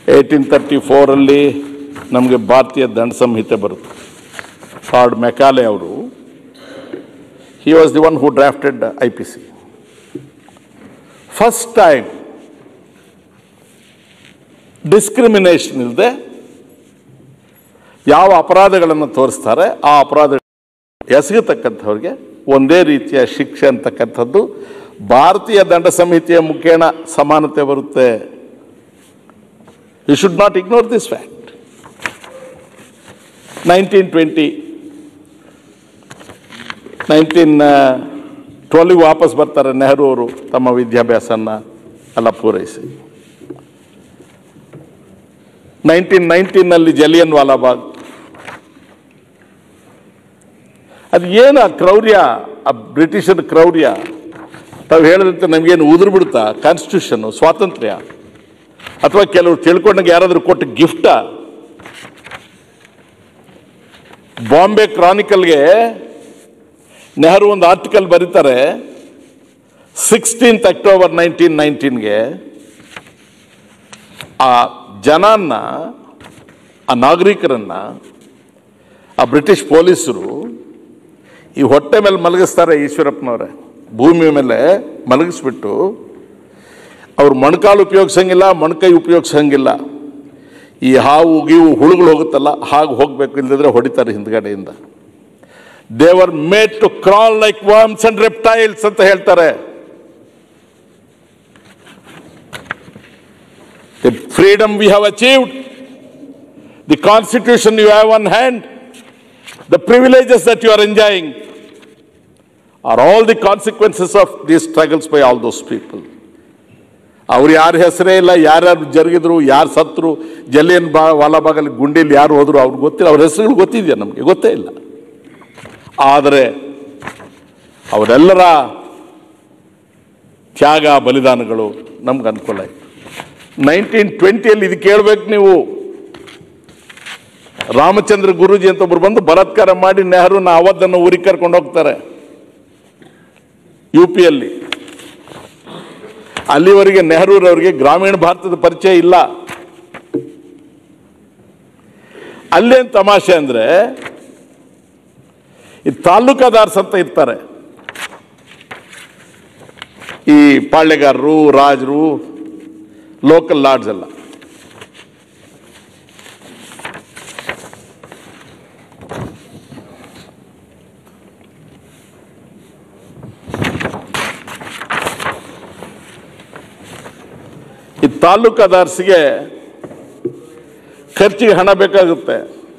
Eighteen thirty ಫೋರಲ್ಲಿ ನಮಗೆ ಭಾರತೀಯ ದಂಡ ಸಂಹಿತೆ ಬರುತ್ತೆ ಲಾರ್ಡ್ ಮೆಕಾಲೆ ಅವರು he was the one who drafted I P C first time discrimination ಇಲ್ಲದೆ ಯಾವ ಅಪರಾಧಗಳನ್ನು ತೋರಿಸ್ತಾರೆ ಆ ಅಪರಾಧ ಎಸಗತಕ್ಕಂಥವ್ರಿಗೆ ಒಂದೇ ರೀತಿಯ ಶಿಕ್ಷೆ ಅಂತಕ್ಕಂಥದ್ದು ಭಾರತೀಯ ದಂಡ ಸಂಹಿತೆಯ ಮುಖೇನ ಸಮಾನತೆ ಬರುತ್ತೆ you should not ignore this fact nineteen twenty nineteen ಟ್ವೆಲ್ಗೆ ವಾಪಸ್ ಬರ್ತಾರೆ ನೆಹರು ಅವರು ತಮ್ಮ ವಿದ್ಯಾಭ್ಯಾಸನ ಎಲ್ಲ ಪೂರೈಸಿ ನೈನ್ಟೀನ್ ನೈನ್ಟೀನಲ್ಲಿ ಜಲಿಯನ್ ವಾಲಾಬಾಗ್ ಅದು ಏನು ಆ ಕ್ರೌರ್ಯ ಆ ಬ್ರಿಟಿಷರ ಕ್ರೌರ್ಯ ತಾವು ಹೇಳಿದಂತೆ ನಮಗೇನು ಉದುರು ಬಿಡುತ್ತಾ ಕಾನ್ಸ್ಟಿಟ್ಯೂಷನ್ನು ಸ್ವಾತಂತ್ರ್ಯ ಅಥವಾ ಕೆಲವರು ತಿಳ್ಕೊಂಡಂಗೆ ಯಾರಾದರೂ ಕೊಟ್ಟ ಗಿಫ್ಟಾ ಬಾಂಬೆ ಕ್ರಾನಿಕಲ್ಗೆ ನೆಹರು ಒಂದು ಆರ್ಟಿಕಲ್ ಬರೀತಾರೆ ಸಿಕ್ಸ್ಟೀನ್ತ್ ಅಕ್ಟೋಬರ್ ನೈನ್ಟೀನ್ ನೈನ್ಟೀನ್ಗೆ ಆ ಜನನ್ನ ಆ ನಾಗರಿಕರನ್ನ ಆ ಬ್ರಿಟಿಷ್ ಪೊಲೀಸರು ಈ ಹೊಟ್ಟೆ ಮೇಲೆ ಮಲಗಿಸ್ತಾರೆ ಈಶ್ವರಪ್ಪನವರೇ ಭೂಮಿ ಮೇಲೆ ಮಲಗಿಸ್ಬಿಟ್ಟು ಅವ್ರು ಮೊಣಕಾಲು ಉಪಯೋಗಿಸಂಗಿಲ್ಲ ಮೊಣಕೈ ಉಪಯೋಗಿಸಂಗಿಲ್ಲ ಈ ಹಾವು ಗೀವು ಹುಳುಗಳು ಹೋಗುತ್ತಲ್ಲ ಹಾಗೆ ಹೋಗಬೇಕು ಇಲ್ಲದಿದ್ರೆ ಹೊಡಿತಾರೆ ಹಿಂದ್ಗಡೆಯಿಂದ they were made to crawl like worms and reptiles ಅಂತ ಹೇಳ್ತಾರೆ the freedom we have achieved the constitution you have one hand the privileges that you are enjoying are all the consequences of these struggles by all those people. ಅವ್ರು ಯಾರ ಹೆಸರೇ ಇಲ್ಲ ಯಾರ್ಯಾರು ಜರುಗಿದ್ರು ಯಾರು ಸತ್ರು ಜಲಿಯನ್ ಬಾ ವಾಲಾಬಾಗಲ್ಲಿ ಗುಂಡಿಲಿ ಯಾರು ಹೋದ್ರು ಅವ್ರಿಗೆ ಗೊತ್ತಿಲ್ಲ ಅವ್ರ ಹೆಸರುಗಳು ಗೊತ್ತಿದೆಯಾ ನಮಗೆ ಗೊತ್ತೇ ಇಲ್ಲ ಆದರೆ ಅವರೆಲ್ಲರ ತ್ಯಾಗ ಬಲಿದಾನಗಳು ನಮ್ಗೆ ಅನುಕೂಲ ಆಯಿತು ನೈನ್ಟೀನ್ ಟ್ವೆಂಟಿಯಲ್ಲಿ ಇದು ಕೇಳಬೇಕು ನೀವು ರಾಮಚಂದ್ರ ಗುರೂಜಿ ಅಂತ ಒಬ್ರು ಬಂದು ಬಲಾತ್ಕಾರ ಮಾಡಿ ನೆಹರುನ ಅವಧನ್ನು ಊರಿಗೆ ಕರ್ಕೊಂಡು ಹೋಗ್ತಾರೆ ಯು ಪಿಯಲ್ಲಿ ಅಲ್ಲಿವರೆಗೆ ನೆಹರೂರವರಿಗೆ ಗ್ರಾಮೀಣ ಭಾರತದ ಪರಿಚಯ ಇಲ್ಲ ಅಲ್ಲೇನ್ ತಮಾಷೆ ಅಂದ್ರೆ ಈ ತಾಲೂಕಾದಾರ್ಸ್ ಅಂತ ಇರ್ತಾರೆ ಈ ಪಾಳ್ಯಗಾರರು ರಾಜರು ಲೋಕಲ್ ಲಾರ್ಡ್ಸ್ ಎಲ್ಲ ಈ ತಾಲೂಕಾದಾರ್ಸಿಗೆ ಖರ್ಚಿಗೆ ಹಣ ಬೇಕಾಗುತ್ತೆ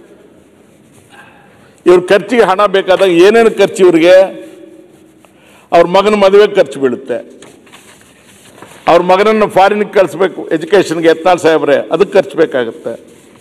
ಇವ್ರ ಖರ್ಚಿಗೆ ಹಣ ಬೇಕಾದಾಗ ಏನೇನು ಖರ್ಚು ಇವ್ರಿಗೆ ಅವ್ರ ಮಗನ ಮದುವೆಗೆ ಖರ್ಚು ಬೀಳುತ್ತೆ ಅವ್ರ ಮಗನನ್ನು ಫಾರಿನ್ಗೆ ಕಳಿಸ್ಬೇಕು ಎಜುಕೇಷನ್ಗೆ ಯತ್ನಾಳ್ ಸಾಹೇಬ್ರೆ ಅದಕ್ಕೆ ಖರ್ಚು ಬೇಕಾಗುತ್ತೆ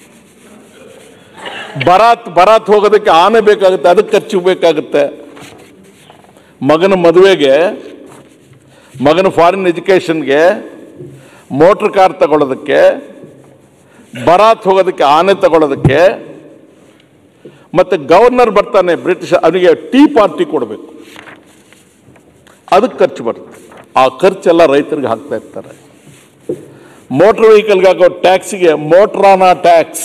ಬರಾತ್ ಬರಾತ್ ಹೋಗೋದಕ್ಕೆ ಆನೆ ಬೇಕಾಗುತ್ತೆ ಅದಕ್ಕೆ ಖರ್ಚು ಬೇಕಾಗುತ್ತೆ ಮಗನ ಮದುವೆಗೆ ಮಗನ ಫಾರಿನ್ ಎಜುಕೇಷನ್ಗೆ ಮೋಟ್ರ್ ಕಾರ್ ತಗೊಳ್ಳೋದಕ್ಕೆ ಬರಾತ್ ಹೋಗೋದಕ್ಕೆ ಆನೆ ತಗೊಳ್ಳೋದಕ್ಕೆ ಮತ್ತೆ ಗವರ್ನರ್ ಬರ್ತಾನೆ ಬ್ರಿಟಿಷ್ ಅವನಿಗೆ ಟೀ ಪಾರ್ಟಿ ಕೊಡಬೇಕು ಅದಕ್ಕೆ ಖರ್ಚು ಬರುತ್ತೆ ಆ ಖರ್ಚೆಲ್ಲ ರೈತರಿಗೆ ಹಾಕ್ತಾ ಇರ್ತಾರೆ ಮೋಟ್ರ್ ವೆಹಿಕಲ್ಗೆ ಹಾಕೋ ಟ್ಯಾಕ್ಸಿಗೆ ಮೋಟ್ರಾನ ಟ್ಯಾಕ್ಸ್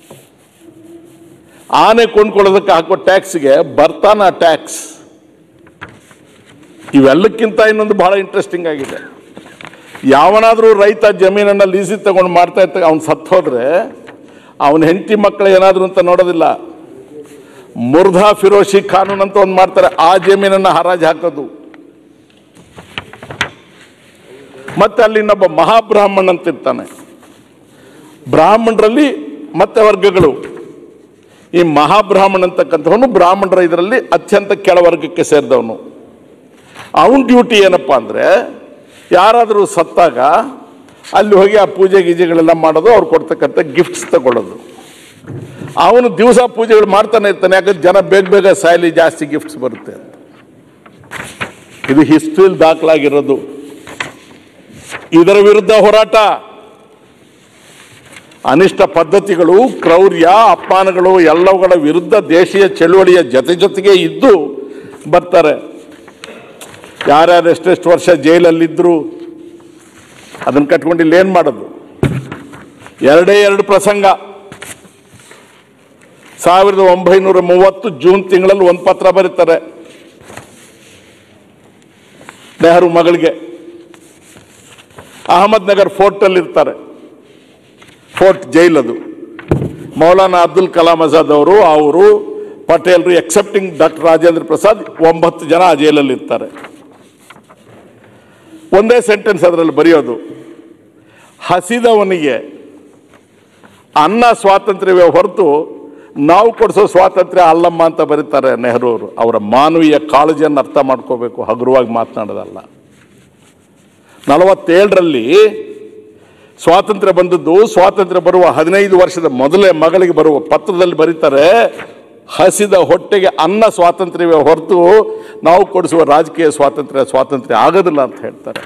ಆನೆ ಕೊಂಡ್ಕೊಳ್ಳೋದಕ್ಕೆ ಹಾಕೋ ಟ್ಯಾಕ್ಸ್ಗೆ ಬರ್ತಾನ ಟ್ಯಾಕ್ಸ್ ಇವೆಲ್ಲಕ್ಕಿಂತ ಇನ್ನೊಂದು ಬಹಳ ಇಂಟ್ರೆಸ್ಟಿಂಗ್ ಆಗಿದೆ ಯಾವನಾದರೂ ರೈತ ಜಮೀನನ್ನು ಲೀಸಿಗೆ ತಗೊಂಡು ಮಾಡ್ತಾ ಇರ್ತ ಅವ್ನು ಸತ್ತು ಹೋದ್ರೆ ಅವನ ಹೆಂಡತಿ ಮಕ್ಕಳು ಏನಾದ್ರು ಅಂತ ನೋಡೋದಿಲ್ಲ ಮುರ್ಧಾ ಫಿರೋಶಿ ಕಾನೂನು ಅಂತ ಒಂದು ಮಾಡ್ತಾರೆ ಆ ಜಮೀನನ್ನು ಹರಾಜು ಹಾಕೋದು ಮತ್ತೆ ಅಲ್ಲಿ ಇನ್ನೊಬ್ಬ ಮಹಾಬ್ರಾಹ್ಮಣ ಅಂತ ಇರ್ತಾನೆ ಬ್ರಾಹ್ಮಣರಲ್ಲಿ ಮತ್ತೆ ವರ್ಗಗಳು ಈ ಮಹಾಬ್ರಾಹ್ಮಣ ಅಂತಕ್ಕಂಥವನು ಬ್ರಾಹ್ಮಣರ ಇದರಲ್ಲಿ ಅತ್ಯಂತ ಕೆಳವರ್ಗಕ್ಕೆ ಸೇರಿದವನು ಅವನ ಡ್ಯೂಟಿ ಏನಪ್ಪಾ ಅಂದ್ರೆ ಯಾರಾದರೂ ಸತ್ತಾಗ ಅಲ್ಲಿ ಹೋಗಿ ಆ ಪೂಜೆ ಗೀಜೆಗಳೆಲ್ಲ ಮಾಡೋದು ಅವ್ರು ಕೊಡ್ತಕ್ಕಂಥ ಗಿಫ್ಟ್ಸ್ ತಗೊಳ್ಳೋದು ಅವನು ದಿವಸ ಪೂಜೆಗಳು ಮಾಡ್ತಾನೆ ಇರ್ತಾನೆ ಯಾಕಂದ್ರೆ ಜನ ಬೇಗ ಬೇಗ ಸಾಯಲಿ ಜಾಸ್ತಿ ಗಿಫ್ಟ್ಸ್ ಬರುತ್ತೆ ಅಂತ ಇದು ಹಿಸ್ಟ್ರಿಯಲ್ಲಿ ದಾಖಲಾಗಿರೋದು ಇದರ ವಿರುದ್ಧ ಹೋರಾಟ ಅನಿಷ್ಟ ಪದ್ಧತಿಗಳು ಕ್ರೌರ್ಯ ಅಪಮಾನಗಳು ಎಲ್ಲವುಗಳ ವಿರುದ್ಧ ದೇಶೀಯ ಚಳುವಳಿಯ ಜೊತೆ ಜೊತೆಗೆ ಇದ್ದು ಬರ್ತಾರೆ ಯಾರ್ಯಾರು ಎಷ್ಟೆಷ್ಟು ವರ್ಷ ಜೈಲಲ್ಲಿದ್ದರು ಅದನ್ನು ಕಟ್ಕೊಂಡು ಇಲ್ಲಿ ಏನು ಮಾಡೋದು ಎರಡೇ ಎರಡು ಪ್ರಸಂಗ ಸಾವಿರದ ಒಂಬೈನೂರ ಮೂವತ್ತು ಜೂನ್ ತಿಂಗಳಲ್ಲಿ ಒಂದು ಪತ್ರ ಬರೀತಾರೆ ನೆಹರು ಮಗಳಿಗೆ ಅಹಮದ್ ನಗರ್ ಫೋರ್ಟಲ್ಲಿ ಇರ್ತಾರೆ ಫೋರ್ಟ್ ಜೈಲದು ಮೌಲಾನಾ ಅಬ್ದುಲ್ ಕಲಾಂ ಆಜಾದ್ ಅವರು ಅವರು ಪಟೇಲ್ರು ಎಕ್ಸೆಪ್ಟಿಂಗ್ ಡಾಕ್ಟರ್ ರಾಜೇಂದ್ರ ಪ್ರಸಾದ್ ಒಂಬತ್ತು ಜನ ಆ ಜೈಲಲ್ಲಿ ಇರ್ತಾರೆ ಒಂದೇ ಸೆಂಟೆನ್ಸ್ ಅದರಲ್ಲಿ ಬರೆಯೋದು ಹಸಿದವನಿಗೆ ಅನ್ನ ಸ್ವಾತಂತ್ರ್ಯವೇ ಹೊರತು ನಾವು ಕೊಡಿಸೋ ಸ್ವಾತಂತ್ರ್ಯ ಅಲ್ಲಮ್ಮ ಅಂತ ಬರೀತಾರೆ ನೆಹರು ಅವರು ಅವರ ಮಾನವೀಯ ಕಾಳಜಿಯನ್ನು ಅರ್ಥ ಮಾಡ್ಕೋಬೇಕು ಹಗುರವಾಗಿ ಮಾತನಾಡೋದಲ್ಲ ನಲವತ್ತೇಳರಲ್ಲಿ ಸ್ವಾತಂತ್ರ್ಯ ಬಂದದ್ದು ಸ್ವಾತಂತ್ರ್ಯ ಬರುವ ಹದಿನೈದು ವರ್ಷದ ಮೊದಲೇ ಮಗಳಿಗೆ ಬರುವ ಪತ್ರದಲ್ಲಿ ಬರೀತಾರೆ ಹಸಿದ ಹೊಟ್ಟೆಗೆ ಅನ್ನ ಸ್ವಾತಂತ್ರ್ಯವೇ ಹೊರತು ನಾವು ಕೊಡಿಸುವ ರಾಜಕೀಯ ಸ್ವಾತಂತ್ರ್ಯ ಸ್ವಾತಂತ್ರ್ಯ ಆಗೋದಿಲ್ಲ ಅಂತ ಹೇಳ್ತಾರೆ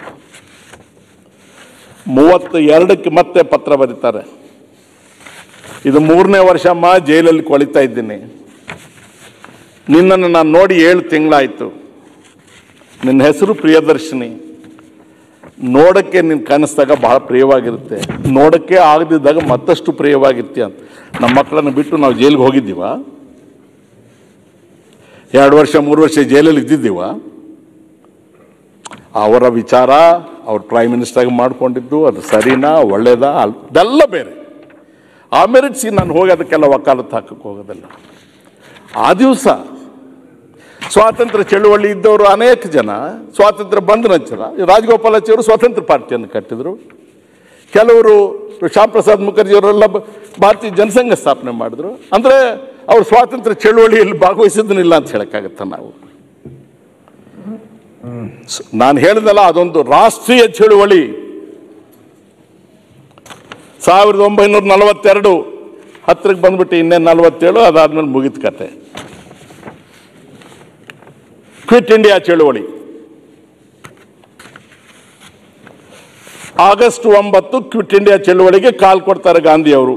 ಮೂವತ್ತು ಎರಡಕ್ಕೆ ಮತ್ತೆ ಪತ್ರ ಬರೀತಾರೆ ಇದು ಮೂರನೇ ವರ್ಷ ಅಮ್ಮ ಜೈಲಲ್ಲಿ ಕೊಳಿತಾ ಇದ್ದೀನಿ ನಿನ್ನನ್ನು ನಾನು ನೋಡಿ ಏಳು ತಿಂಗಳಾಯಿತು ನಿನ್ನ ಹೆಸರು ಪ್ರಿಯದರ್ಶಿನಿ ನೋಡಕ್ಕೆ ನಿನ್ನ ಕಾಣಿಸ್ದಾಗ ಬಹಳ ಪ್ರಿಯವಾಗಿರುತ್ತೆ ನೋಡಕ್ಕೆ ಆಗದಿದ್ದಾಗ ಮತ್ತಷ್ಟು ಪ್ರಿಯವಾಗಿರ್ತೀಯ ಅಂತ ನಮ್ಮ ಮಕ್ಕಳನ್ನು ಬಿಟ್ಟು ನಾವು ಜೈಲಿಗೆ ಹೋಗಿದ್ದೀವ ಎರಡು ವರ್ಷ ಮೂರು ವರ್ಷ ಜೈಲಲ್ಲಿ ಇದ್ದಿದ್ದೀವ ಅವರ ವಿಚಾರ ಅವ್ರು ಪ್ರೈಮ್ ಮಿನಿಸ್ಟರ್ ಮಾಡ್ಕೊಂಡಿದ್ದು ಅದು ಸರಿನಾ ಒಳ್ಳೇದಾ ಅಲ್ ಇದೆಲ್ಲ ಬೇರೆ ಆ ಮೆರಿಟ್ಸಿ ನಾನು ಹೋಗಿ ಅದಕ್ಕೆಲ್ಲ ವಕಾಲತ್ತು ಹಾಕಕ್ಕೆ ಹೋಗೋದಿಲ್ಲ ಆ ದಿವಸ ಸ್ವಾತಂತ್ರ್ಯ ಚಳುವಳಿ ಇದ್ದವರು ಅನೇಕ ಜನ ಸ್ವಾತಂತ್ರ್ಯ ಬಂದ ನಂತರ ರಾಜಗೋಪಾಲಾಚಾರ್ಯರು ಸ್ವಾತಂತ್ರ್ಯ ಪಾರ್ಟಿಯನ್ನು ಕಟ್ಟಿದರು ಕೆಲವರು ಶ್ಯಾಮ್ ಪ್ರಸಾದ್ ಮುಖರ್ಜಿ ಅವರೆಲ್ಲ ಬ- ಭಾರತೀಯ ಜನಸಂಘ ಸ್ಥಾಪನೆ ಮಾಡಿದ್ರು ಅಂದರೆ ಅವರು ಸ್ವಾತಂತ್ರ್ಯ ಚಳುವಳಿಯಲ್ಲಿ ಭಾಗವಹಿಸಿದ್ದನಿಲ್ಲ ಅಂತ ಹೇಳಕ್ಕಾಗತ್ತ ನಾವು ಸ್- ನಾನು ಹೇಳಿದಲ್ಲ ಅದೊಂದು ರಾಷ್ಟ್ರೀಯ ಚಳುವಳಿ ಸಾವಿರದ ಒಂಬೈನೂರ ನಲವತ್ತೆರಡು ಹತ್ತಿರಕ್ಕೆ ಬಂದ್ಬಿಟ್ಟು ಇನ್ನೇನು ನಲವತ್ತೇಳು ಅದಾದ್ಮೇಲೆ ಮುಗಿದ ಕತೆ ಕ್ವಿಟ್ ಇಂಡಿಯಾ ಚಳುವಳಿ ಆಗಸ್ಟ್ ಒಂಬತ್ತು ಕ್ವಿಟ್ ಇಂಡಿಯಾ ಚಳುವಳಿಗೆ ಕಾಲ್ ಕೊಡ್ತಾರೆ ಗಾಂಧಿ ಅವರು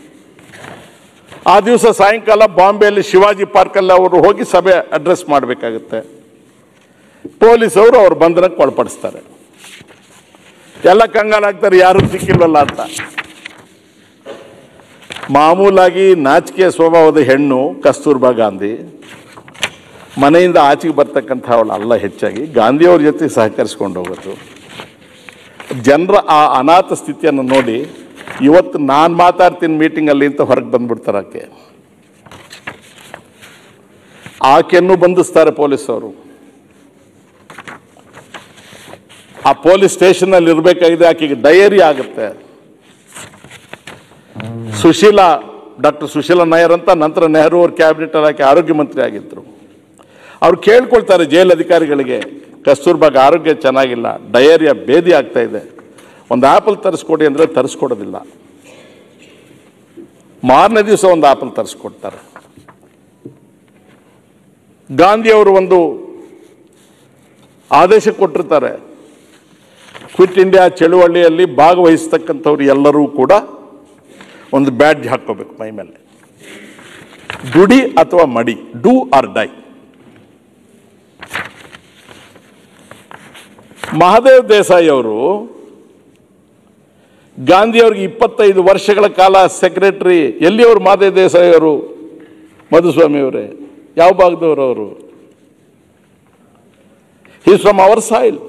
ಆ ದಿವಸ ಸಾಯಂಕಾಲ ಬಾಂಬೆಯಲ್ಲಿ ಶಿವಾಜಿ ಪಾರ್ಕಲ್ಲಿ ಅವರು ಹೋಗಿ ಸಭೆ ಅಡ್ರೆಸ್ ಮಾಡಬೇಕಾಗುತ್ತೆ ಪೊಲೀಸವರು ಅವ್ರ ಬಂಧನಕ್ಕೆ ಒಳಪಡಿಸ್ತಾರೆ ಎಲ್ಲ ಕಂಗಾಲಾಗ್ತಾರೆ ಯಾರು ಸಿಕ್ಕಿಲ್ವಲ್ಲ ಅಂತ ಮಾಮೂಲಾಗಿ ನಾಚಿಕೆ ಸ್ವಭಾವದ ಹೆಣ್ಣು ಕಸ್ತೂರ್ಬಾ ಗಾಂಧಿ ಮನೆಯಿಂದ ಆಚೆಗೆ ಬರ್ತಕ್ಕಂಥ ಅವಳು ಅಲ್ಲ ಹೆಚ್ಚಾಗಿ ಗಾಂಧಿಯವ್ರ ಜೊತೆ ಸಹಕರಿಸ್ಕೊಂಡು ಹೋಗೋದು ಜನರ ಆ ಅನಾಥ ಸ್ಥಿತಿಯನ್ನು ನೋಡಿ ಇವತ್ತು ನಾನು ಮಾತಾಡ್ತೀನಿ ಮೀಟಿಂಗಲ್ಲಿ ಅಂತ ಹೊರಗೆ ಬಂದ್ಬಿಡ್ತಾರೆ ಆಕೆ ಆಕೆಯನ್ನು ಬಂಧಿಸ್ತಾರೆ ಪೊಲೀಸವರು ಆ ಪೊಲೀಸ್ ಸ್ಟೇಷನ್ನಲ್ಲಿ ಇರಬೇಕಾಗಿದೆ ಆಕೆಗೆ ಡಯರಿ ಆಗುತ್ತೆ ಸುಶೀಲಾ ಡಾಕ್ಟರ್ ಸುಶೀಲಾ ನಾಯರ್ ಅಂತ ನಂತರ ನೆಹರು ಅವ್ರ ಕ್ಯಾಬಿನೆಟ್ ಆಕೆ ಆರೋಗ್ಯ ಮಂತ್ರಿ ಆಗಿದ್ರು ಅವ್ರು ಕೇಳ್ಕೊಳ್ತಾರೆ ಜೈಲ್ ಅಧಿಕಾರಿಗಳಿಗೆ ಕಸ್ತೂರ್ಬಾಗ್ ಆರೋಗ್ಯ ಚೆನ್ನಾಗಿಲ್ಲ ಡಯರಿಯಾ ಬೇದಿ ಆಗ್ತಾ ಇದೆ ಒಂದು ಆ್ಯಪಲ್ ತರಿಸ್ಕೊಡಿ ಅಂದರೆ ತರಿಸ್ಕೊಡೋದಿಲ್ಲ ಮಾರನೇ ದಿವಸ ಒಂದು ಆ್ಯಪಲ್ ತರಿಸ್ಕೊಡ್ತಾರೆ ಗಾಂಧಿಯವರು ಒಂದು ಆದೇಶ ಕೊಟ್ಟಿರ್ತಾರೆ ಕ್ವಿಟ್ ಇಂಡಿಯಾ ಚಳುವಳಿಯಲ್ಲಿ ಭಾಗವಹಿಸ್ತಕ್ಕಂಥವ್ರು ಎಲ್ಲರೂ ಕೂಡ ಒಂದು ಬ್ಯಾಡ್ಜ್ ಹಾಕ್ಕೋಬೇಕು ಮೈ ಮೇಲೆ ದುಡಿ ಅಥವಾ ಮಡಿ do or die Mahadev Desai ಅವರು ಗಾಂಧಿಯವ್ರಿಗೆ ಇಪ್ಪತ್ತೈದು ವರ್ಷಗಳ ಕಾಲ ಸೆಕ್ರೆಟರಿ ಎಲ್ಲಿಯವರು ಮಹಾದೇವ್ ದೇಸಾಯಿ ಅವರು ಮಧುಸ್ವಾಮಿ ಅವರೇ ಯಾವ ಭಾಗದವರು ಅವರು is from our soil